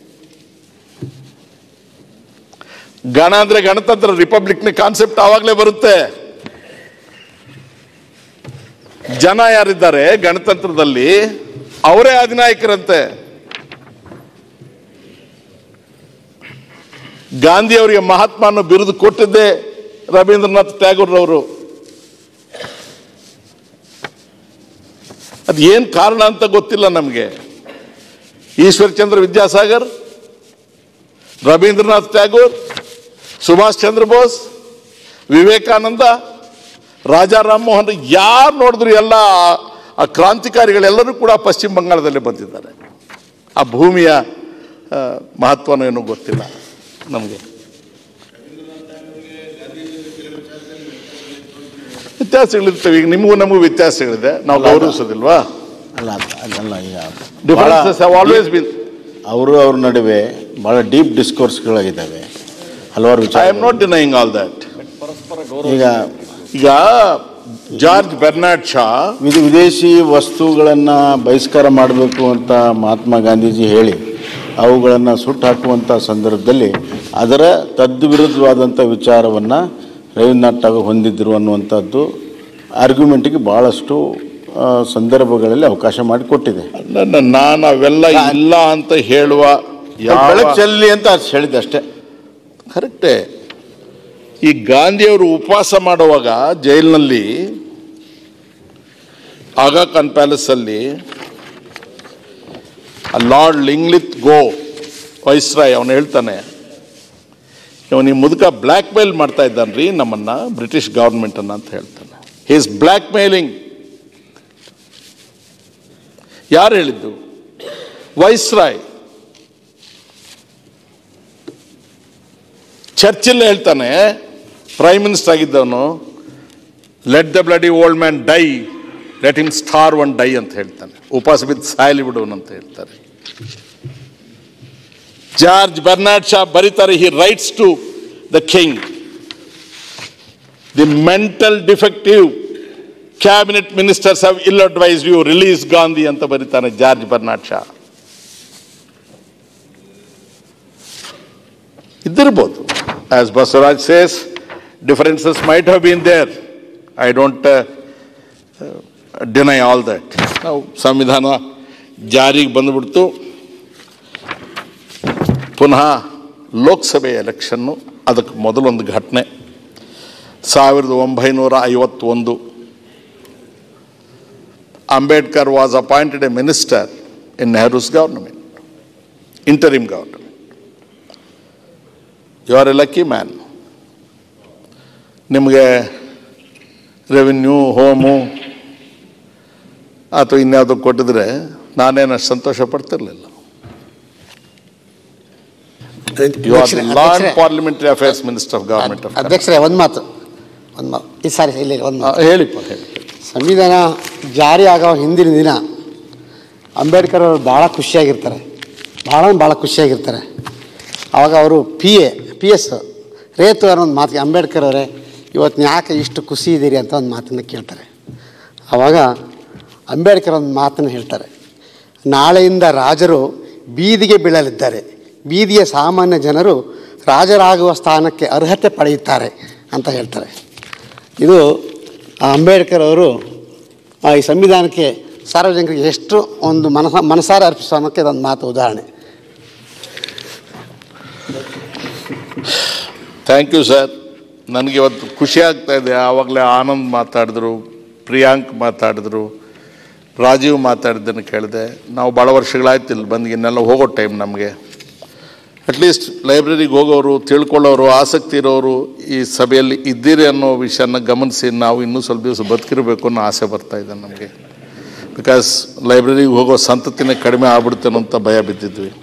ಗಣ ಅಂದ್ರೆ ಗಣತಂತ್ರ ರಿಪಬ್ಲಿಕ್ನ ಕಾನ್ಸೆಪ್ಟ್ ಆವಾಗಲೇ ಬರುತ್ತೆ ಜನ ಯಾರಿದ್ದಾರೆ ಗಣತಂತ್ರದಲ್ಲಿ ಅವರೇ ಅಧಿನಾಯಕರಂತೆ ಗಾಂಧಿ ಅವರಿಗೆ ಮಹಾತ್ಮ ಅನ್ನೋ ಬಿರುದು ಕೊಟ್ಟಿದ್ದೇ ರವೀಂದ್ರನಾಥ್ ಟ್ಯಾಗೋರ್ ಅವರು ಅದು ಏನು ಕಾರಣ ಅಂತ ಗೊತ್ತಿಲ್ಲ ನಮಗೆ ಈಶ್ವರ್ಚಂದ್ರ ವಿದ್ಯಾಸಾಗರ್ ರವೀಂದ್ರನಾಥ್ ಟ್ಯಾಗೋರ್ ಸುಭಾಷ್ ಚಂದ್ರ ಬೋಸ್ ವಿವೇಕಾನಂದ ರಾಜಾ ರಾಮಮೋಹನ್ ಯಾರು ನೋಡಿದ್ರು ಎಲ್ಲ ಆ ಕ್ರಾಂತಿಕಾರಿಗಳೆಲ್ಲರೂ ಕೂಡ ಪಶ್ಚಿಮ ಬಂಗಾಳದಲ್ಲಿ ಬಂದಿದ್ದಾರೆ ಆ ಭೂಮಿಯ ಆ, ಮಹತ್ವನೂ ಏನೂ ಗೊತ್ತಿಲ್ಲ ನಮಗೆ ವ್ಯತ್ಯಾಸಗಳಿರ್ತವೆ ಈಗ ನಿಮಗೂ ನಮಗೂ ವ್ಯತ್ಯಾಸಗಳಿದೆ ನಾವು ಗೌರವಿಸೋದಿಲ್ವಾ ಅಲ್ಲ ಅದ್- ಅದಲ್ಲ ಈಗ ಡಿಫರೆನ್ಸಸ್ ಹ್ಯಾವ್ ಆಲ್ವೇಸ್ ಬಿನ್ ಅವರು ಅವ್ರ ನಡುವೆ ಬಹಳ ಡೀಪ್ ಡಿಸ್ಕೋರ್ಸ್ಗಳಿದ್ದಾವೆ ಹಲವಾರು ಐ ವಿಚಾರ am not denying all that ಈಗ ಈಗ ಜಾರ್ಜ್ ಬೆರ್ನಾಡ್ ಶಾ ವಿದ- ವಿದೇಶಿ ವಸ್ತುಗಳನ್ನು ಬಹಿಷ್ಕಾರ ಮಾಡಬೇಕು ಅಂತ ಮಹಾತ್ಮ ಗಾಂಧೀಜಿ ಹೇಳಿ ಅವುಗಳನ್ನು ಸುಟ್ಟು ಹಾಕುವಂಥ ಸಂದರ್ಭದಲ್ಲಿ ಅದರ ತದ್ವಿರುದ್ಧವಾದಂಥ ವಿಚಾರವನ್ನು ರವೀಂದ್ರನಾಥ್ ಠಾಗೂರ್ ಹೊಂದಿದ್ದರು ಅನ್ನುವಂಥದ್ದು ಆರ್ಗ್ಯುಮೆಂಟಿಗೆ ಭಾಳಷ್ಟು ಆ, ಸಂದರ್ಭಗಳಲ್ಲಿ ಅವಕಾಶ ಮಾಡಿಕೊಟ್ಟಿದೆ ನನ್ನ ನಾನು ಅವೆಲ್ಲ ಇಲ್ಲ ಅಂತ ಹೇಳುವ ಬೆಳಕು ಯಾವ ಚೆಲ್ಲಿ ಅಂತ ಅಷ್ಟ್ ಹೇಳಿದೆ ಅಷ್ಟೇ ಕರೆಕ್ಟೇ ಈ ಗಾಂಧಿಯವರು ಉಪವಾಸ ಮಾಡುವಾಗ ಜೈಲಿನಲ್ಲಿ ಆಗಾ ಖಾನ್ ಪ್ಯಾಲೇಸ್ ಅಲ್ಲಿ ಲಾರ್ಡ್ ಲಿಂಗ್ಲಿತ್ ಗೋ ವೈಸ್ರಾಯ್ ಅವನು ಹೇಳ್ತಾನೆ ಇವನು ಈ ಮುದುಕ ಬ್ಲ್ಯಾಕ್ ಮೇಲ್ ಮಾಡ್ತಾ ಇದ್ದಾನ್ರಿ ನಮ್ಮನ್ನ ಬ್ರಿಟಿಷ್ ಗವರ್ಮೆಂಟ್ ಅನ್ನ ಅಂತ ಹೇಳ್ತಾನೆ ಈಸ್ ಬ್ಲ್ಯಾಕ್ ಮೇಲಿಂಗ್ ಯಾರು ಹೇಳಿದ್ದು ವೈಸ್ರಾಯ್ ಚರ್ಚಿಲ್ ಹೇಳ್ತಾನೆ ಪ್ರೈಮ್ ಮಿನಿಸ್ಟರ್ ಆಗಿದ್ದವನು let the bloody old man die let him starve on die ಅಂತ ಹೇಳ್ತಾನೆ ಉಪವಾಸ ಬಿದ್ದು ಸಾಯಲಿ ಬಿಡೋನು ಅಂತ ಹೇಳ್ತಾರೆ ಜಾರ್ಜ್ ಬರ್ನಾಡ್ ಶಾ ಬರೀತಾರೆ he writes to the king the mental defective cabinet ministers have ill advise you release Gandhi ಅಂತ ಬರೀತಾನೆ ಜಾರ್ಜ್ ಬರ್ನಾಡ್ ಶಾ ಇದ್ದಿರ್ಬೋದು as Basavaraj says differences might have been there I don't deny all that ನಾವು ಸಂವಿಧಾನ ಜಾರಿಗೆ ಬಂದುಬಿಡ್ತು ಪುನಃ ಲೋಕಸಭೆ election ಅದಕ್ಕೆ ಮೊದಲೊಂದು ಘಟನೆ ಸಾವಿರದ ಒಂಬೈನೂರ ಐವತ್ತೊಂದು Ambedkar was appointed a minister in Nehru's government interim government you are a lucky man ನಿಮಗೆ ರೆವಿನ್ಯೂ ಹೋಮು ಅಥವಾ ಇನ್ಯಾವುದೋ ಕೊಟ್ಟಿದ್ರೆ ನಾನೇನು ಅಷ್ಟು ಸಂತೋಷ ಪಡ್ತಿರ್ಲಿಲ್ಲ you are the law and parliamentary affairs minister of government of ಅಧ್ಯಕ್ಷರೇ ಒಂದು ಮಾತು ಒಂದು ಮಾತು ಈ ಸಾರಿ ಇಲ್ಲ ಇಲ್ಲ ಒಂದು ಮಾತು ಹೇಳಿಪ್ಪ ಹೇಳಿ ಸಂವಿಧಾನ ಜಾರಿ ಆಗೋ ಹಿಂದಿನ ದಿನ ಅಂಬೇಡ್ಕರ್ ಅವರು ಭಾಳ ಖುಷಿಯಾಗಿರ್ತಾರೆ ಭಾಳ ಭಾಳ ಖುಷಿಯಾಗಿರ್ತಾರೆ ಆವಾಗ ಅವರು ಪಿ ಎ ಪಿ ಎಸ್ ರೇತು ಅನ್ನೋ ಒಂದು ಮಾತಿಗೆ ಅಂಬೇಡ್ಕರ್ ಅವರೇ ಇವತ್ತು ಯಾಕೆ ಇಷ್ಟು ಖುಷಿ ಇದ್ದೀರಿ ಅಂತ ಒಂದು ಮಾತನ್ನು ಕೇಳ್ತಾರೆ ಆವಾಗ ಅಂಬೇಡ್ಕರ್ ಒಂದು ಮಾತನ್ನು ಹೇಳ್ತಾರೆ ನಾಳೆಯಿಂದ ರಾಜರು ಬೀದಿಗೆ ಬೀಳಲಿದ್ದಾರೆ ಬೀದಿಯ ಸಾಮಾನ್ಯ ಜನರು ರಾಜರಾಗುವ ಸ್ಥಾನಕ್ಕೆ ಅರ್ಹತೆ ಪಡೆಯುತ್ತಾರೆ ಅಂತ ಹೇಳ್ತಾರೆ ಇದು ಆ ಅಂಬೇಡ್ಕರ್ ಅವರು ಆ ಈ ಸಂವಿಧಾನಕ್ಕೆ ಸಾರ್ವಜನಿಕರಿಗೆ ಎಷ್ಟು ಒಂದು ಮನಸ ಮನಸಾರ ಅರ್ಪಿಸುವ ಅನ್ನೋಕ್ಕೆ ಇದೊಂದು ಮಾತು ಉದಾಹರಣೆ ಥ್ಯಾಂಕ್ ಯು ಸರ್ ನನಗೆ ಇವತ್ತು ಖುಷಿ ಆಗ್ತಾ ಇದೆ ಆವಾಗಲೇ ಆನಂದ್ ಮಾತಾಡಿದ್ರು ಪ್ರಿಯಾಂಕ್ ಮಾತಾಡಿದ್ರು ರಾಜೀವ್ ಮಾತಾಡಿದ್ದನ್ನು ಕೇಳಿದೆ ನಾವು ಭಾಳ ವರ್ಷಗಳಾಯ್ತು ಇಲ್ಲಿ ಬಂದು ಇನ್ನೆಲ್ಲ ಹೋಗೋ ಟೈಮ್ ನಮಗೆ ಅಟ್ಲೀಸ್ಟ್ ಲೈಬ್ರರಿಗೆ ಹೋಗೋರು ತಿಳ್ಕೊಳ್ಳೋರು ಆಸಕ್ತಿ ಇರೋರು ಈ ಸಭೆಯಲ್ಲಿ ಇದ್ದೀರಿ ಅನ್ನೋ ವಿಷಯನ ಗಮನಿಸಿ ನಾವು ಇನ್ನೂ ಸ್ವಲ್ಪ ದಿವಸ ಬದುಕಿರಬೇಕು ಅನ್ನೋ ಆಸೆ ಬರ್ತಾ ಇದೆ ನಮಗೆ ಬಿಕಾಸ್ ಲೈಬ್ರರಿಗೆ ಹೋಗೋ ಸಂತತಿನೇ ಕಡಿಮೆ ಆಗ್ಬಿಡ್ತೇನೋ ಅಂತ ಭಯ ಬಿದ್ದಿದ್ವಿ